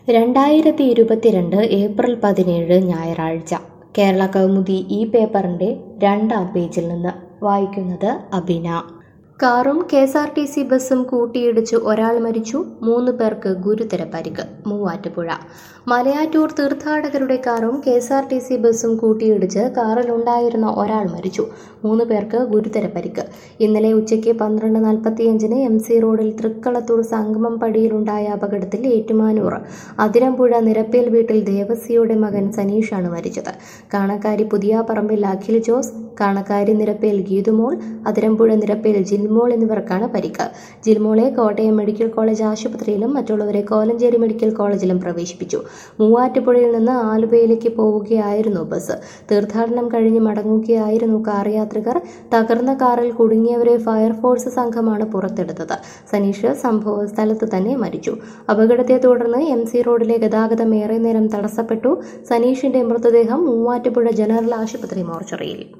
രണ്ടായിരത്തി ഇരുപത്തിരണ്ട് ഏപ്രിൽ പതിനേഴ് ഞായറാഴ്ച കേരള കൗമുദി ഈ പേപ്പറിൻ്റെ രണ്ടാം പേജിൽ നിന്ന് വായിക്കുന്നത് അബിന കാറും K S R T C ബസ്സും കൂട്ടിയിടിച്ച് ഒരാൾ മരിച്ചു മൂന്ന് പേർക്ക് ഗുരുതര പരിക്ക് മൂവാറ്റുപുഴ മലയാറ്റൂർ തീർത്ഥാടകരുടെ കാറും K S R T C ബസ്സും കൂട്ടിയിടിച്ച് കാറിലുണ്ടായിരുന്ന ഒരാൾ മരിച്ചു മൂന്ന് പേർക്ക് ഗുരുതര പരിക്ക് ഇന്നലെ ഉച്ചയ്ക്ക് പന്ത്രണ്ട് നാൽപ്പത്തിയഞ്ചിന് എം സി റോഡിൽ തൃക്കളത്തൂർ സംഗമം പടിയിലുണ്ടായ അപകടത്തിൽ ഏറ്റുമാനൂർ അതിരമ്പുഴ നിരപ്പേൽ വീട്ടിൽ ദേവസിയുടെ മകൻ സനീഷാണ് മരിച്ചത് കാണക്കാരി പുതിയ പറമ്പിൽ അഖിൽ ജോസ് കാണക്കാരി നിരപ്പേൽ ഗീതുമോൾ അതിരമ്പുഴ നിരപ്പേൽ ജിൽമോൾ എന്നിവർക്കാണ് പരിക്ക് ജിൽമോളെ കോട്ടയം മെഡിക്കൽ കോളേജ് ആശുപത്രിയിലും മറ്റുള്ളവരെ കോലഞ്ചേരി മെഡിക്കൽ കോളേജിലും പ്രവേശിപ്പിച്ചു മൂവാറ്റുപുഴയിൽ നിന്ന് ആലുവയിലേക്ക് പോവുകയായിരുന്നു ബസ് തീർത്ഥാടനം കഴിഞ്ഞ് മടങ്ങുകയായിരുന്നു കാർ യാത്രികർ തകർന്ന കാറിൽ കുടുങ്ങിയവരെ ഫയർഫോഴ്സ് സംഘമാണ് പുറത്തെടുത്തത് സനീഷ് സംഭവ സ്ഥലത്ത് തന്നെ മരിച്ചു അപകടത്തെ തുടർന്ന് എം സി റോഡിലെ ഗതാഗതം ഏറെ നേരം തടസ്സപ്പെട്ടു സനീഷിന്റെ മൃതദേഹം മൂവാറ്റുപുഴ ജനറൽ ആശുപത്രി മോർച്ചറിയിൽ